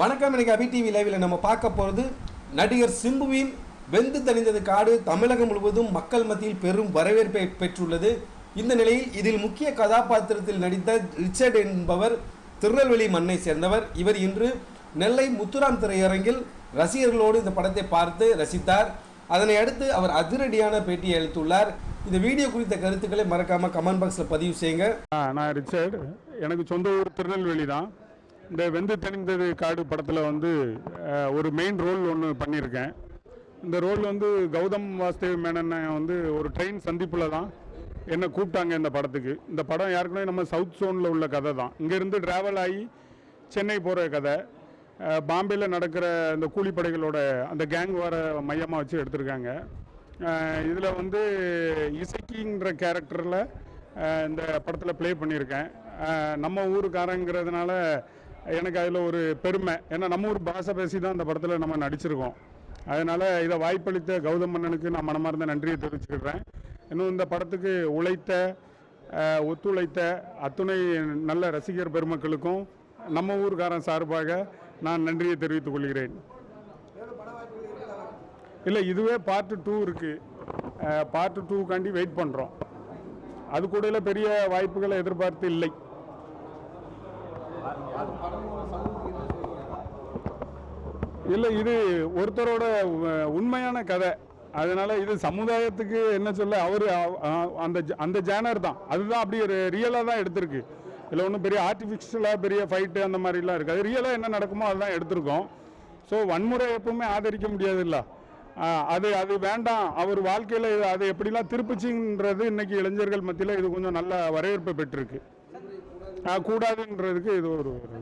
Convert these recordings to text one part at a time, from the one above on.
வணக்கம் இன்னைக்கு அபி டிவி லைவில் நம்ம பார்க்க போகிறது நடிகர் சிம்புவின் வெந்து தணிந்தது காடு தமிழகம் முழுவதும் மக்கள் மத்தியில் பெரும் வரவேற்பை பெற்றுள்ளது இந்த நிலையில் இதில் முக்கிய கதாபாத்திரத்தில் நடித்த ரிச்சர்ட் என்பவர் திருநெல்வேலி மண்ணை சேர்ந்தவர் இவர் இன்று நெல்லை முத்துராம் திரையரங்கில் ரசிகர்களோடு இந்த படத்தை பார்த்து ரசித்தார் அதனை அடுத்து அவர் அதிரடியான பேட்டியை அளித்துள்ளார் இந்த வீடியோ குறித்த கருத்துக்களை மறக்காம கமெண்ட் பாக்ஸில் பதிவு செய்யுங்க ஆ, நான் ரிச்சர்ட் எனக்கு சொந்த ஊர் திருநெல்வேலி தான் இந்த வெந்து தணிந்தது காடு படத்தில் வந்து அஹ், ஒரு மெயின் ரோல் ஒன்று பண்ணியிருக்கேன் இந்த ரோல் வந்து கௌதம் வாசுதேவ் மேனன் வந்து ஒரு ட்ரெயின் சந்திப்பில் தான் என்னை கூப்பிட்டாங்க இந்த படத்துக்கு இந்த படம் ஏற்கனவே நம்ம சவுத் ஜோனில் உள்ள கதை தான் இங்கேருந்து ட்ராவல் ஆகி சென்னை போகிற கதை அஹ், பாம்பேல நடக்கிற இந்த கூலிப்படைகளோட அந்த கேங் வர மையமாக வச்சு எடுத்திருக்காங்க இதில் வந்து இசக்கிங்கிற கேரக்டரில் இந்த படத்தில் ப்ளே பண்ணியிருக்கேன் அஹ், நம்ம ஊருக்காரங்கிறதுனால எனக்கு அதில் ஒரு பெருமை ஏன்னா நம்ம ஊர் பாஷை பேசி தான் இந்த படத்தில் நம்ம நடிச்சிருக்கோம் அதனால் இதை வாய்ப்பளித்த கௌதம் மன்னனுக்கு நான் மனமார்ந்த நன்றியை தெரிவிச்சுக்கிறேன் இன்னும் இந்த படத்துக்கு உழைத்த அஹ், ஒத்துழைத்த அத்துணை நல்ல ரசிகர் பெருமக்களுக்கும் நம்ம ஊர்காரன் சார்பாக நான் நன்றியை தெரிவித்துக் கொள்கிறேன் இல்லை இதுவே பார்ட் டூ இருக்குது பார்ட் டூக்காண்டி வெயிட் பண்ணுறோம் அது கூட பெரிய வாய்ப்புகளை எதிர்பார்த்து இல்லை இல்லை இது ஒருத்தரோட உ- உண்மையான கதை அதனால இது சமுதாயத்துக்கு என்ன சொல்ல அவர் அந்த ஜ- அந்த ஜேனர் தான் அதுதான் அப்படி ஒரு ரியலாக தான் எடுத்திருக்கு இதில் ஒன்றும் பெரிய ஆர்டிஃபிஷியலாக பெரிய ஃபைட்டு அந்த மாதிரிலாம் இருக்காது ரியலாக என்ன நடக்குமோ அதுதான் எடுத்திருக்கோம் ஸோ வன்முறை எப்பவுமே ஆதரிக்க முடியாதுல்ல ஆஹ் அது அது வேண்டாம் அவர் வாழ்க்கையில் அதை எப்படிலாம் திருப்பிச்சின்றது இன்னைக்கு இளைஞர்கள் மத்தியில் இது கொஞ்சம் நல்ல வரவேற்பை பெற்றிருக்கு ஆஹ் கூடாதுன்றதுக்கு இது ஒரு ஒரு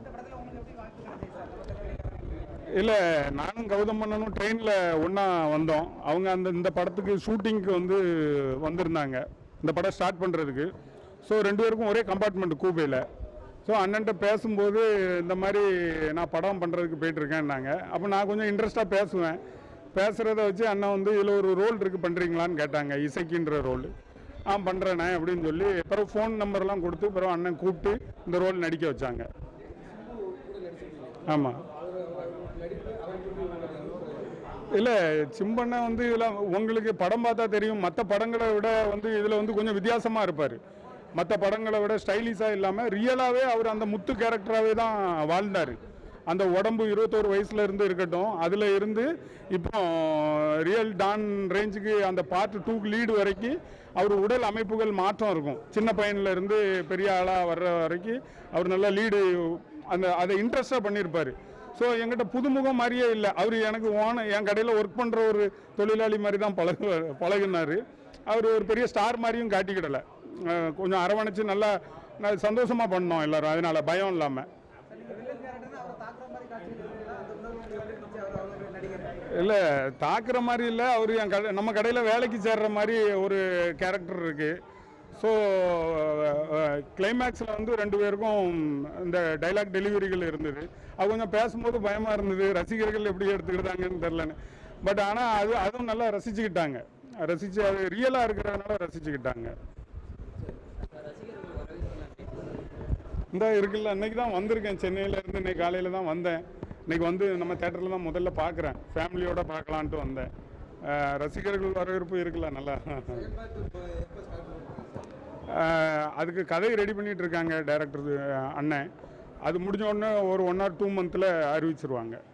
இல்லை நானும் கௌதம் மன்னனும் ட்ரெயினில் ஒன்றா வந்தோம் அவங்க அந்த இந்த படத்துக்கு ஷூட்டிங்க்கு வந்து வந்திருந்தாங்க இந்த படம் ஸ்டார்ட் பண்ணுறதுக்கு ஸோ ரெண்டு பேருக்கும் ஒரே கம்பார்ட்மெண்ட் கூபையில் ஸோ அண்ணன்ட்ட பேசும்போது இந்த மாதிரி நான் படம் பண்ணுறதுக்கு போயிட்டுருக்கேன்னாங்க அப்போ நான் கொஞ்சம் இன்ட்ரெஸ்ட்டாக பேசுவேன் பேசுகிறத வச்சு அண்ணன் வந்து இதில் ஒரு ரோல் இருக்குது பண்ணுறீங்களான்னு கேட்டாங்க இசைக்கின்ற ரோல் ஆ பண்ணுறேண்ணே அப்படின்னு சொல்லி பிறகு ஃபோன் நம்பர்லாம் கொடுத்து பிறகு அண்ணன் கூப்பிட்டு இந்த ரோல் நடிக்க வச்சாங்க ஆமாம் இல்லை சிம்பண்ணா வந்து இதில் உங்களுக்கு படம் பார்த்தா தெரியும் மற்ற படங்களை விட வந்து இதில் வந்து கொஞ்சம் வித்தியாசமாக இருப்பார் மற்ற படங்களை விட ஸ்டைலிஷாக இல்லாமல் ரியலாகவே அவர் அந்த முத்து கேரக்டராகவே தான் வாழ்ந்தார் அந்த உடம்பு இருபத்தோரு வயசுல இருந்து இருக்கட்டும் அதில் இருந்து இப்போ ரியல் டான் ரேஞ்சுக்கு அந்த பார்ட் டூக்கு லீடு வரைக்கும் அவர் உடல் அமைப்புகள் மாற்றம் இருக்கும் சின்ன பையன்ல இருந்து பெரிய ஆளாக வர்ற வரைக்கும் அவர் நல்ல லீடு அந்த அதை இன்ட்ரெஸ்டாக பண்ணியிருப்பார் ஸோ என்கிட்ட புதுமுகம் மாதிரியே இல்லை அவர் எனக்கு ஓன என் கடையில் ஒர்க் பண்ணுற ஒரு தொழிலாளி மாதிரி தான் பழகு பழகுனார் அவர் ஒரு பெரிய ஸ்டார் மாதிரியும் காட்டிக்கிடலை அஹ் கொஞ்சம் அரவணைச்சு நல்லா நான் சந்தோஷமாக பண்ணோம் எல்லாரும் அதனால பயம் இல்லாமல் இல்லை தாக்குற மாதிரி இல்லை அவர் என் கடை நம்ம கடையில் வேலைக்கு சேர்ற மாதிரி ஒரு கேரக்டர் இருக்குது ஸோ கிளைமேக்ஸில் வந்து ரெண்டு பேருக்கும் இந்த டைலாக் டெலிவரிகள் இருந்தது அது கொஞ்சம் பேசும்போது பயமாக இருந்தது ரசிகர்கள் எப்படி எடுத்துக்கிட்டாங்கன்னு தெரிலன்னு பட் ஆனால் அது அதுவும் நல்லா ரசிச்சுக்கிட்டாங்க ரசித்து அது ரியலாக இருக்கிறதுனால ரசிச்சுக்கிட்டாங்க இந்த இருக்குல்ல இன்னைக்கு தான் வந்திருக்கேன் சென்னையில இருந்து இன்னைக்கு காலையில் தான் வந்தேன் இன்னைக்கு வந்து நம்ம தேட்டரில் தான் முதல்ல பார்க்குறேன் ஃபேமிலியோட பார்க்கலான்ட்டு வந்தேன் அஹ் ரசிகர்கள் வரவேற்பு இருக்குல்ல நல்லா அஹ் அதுக்கு கதை ரெடி பண்ணிட்டு இருக்காங்க டைரக்டர் அண்ணன் அது முடிஞ்ச உடனே ஒரு ஒன் ஆர் டூ மந்த்தில் அறிவிச்சிருவாங்க